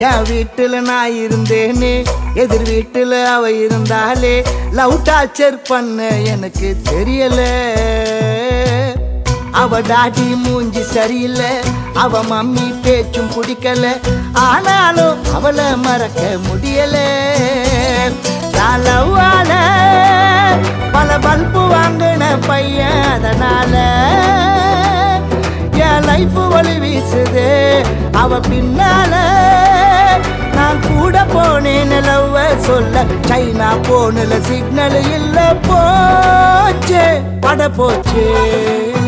என் வீட்டுல நான் இருந்தேனே எதிர் வீட்டுல அவ இருந்தாலே லவ் டார்ச்சர் பண்ண எனக்கு தெரியல அவ டாடி மூஞ்சி சரியில்லை அவ மம்மி பேச்சும் பிடிக்கல ஆனாலும் அவளை மறக்க முடியல நான் love ஆன பல பல்பு வாங்கின பையன் அதனால என் லைஃப் ஒளி வீசுது அவ பின்னால நான் கூட போனேன் லவ் சொல்ல சைனா போனல சிக்னல் இல்ல போச்சே பட போச்சே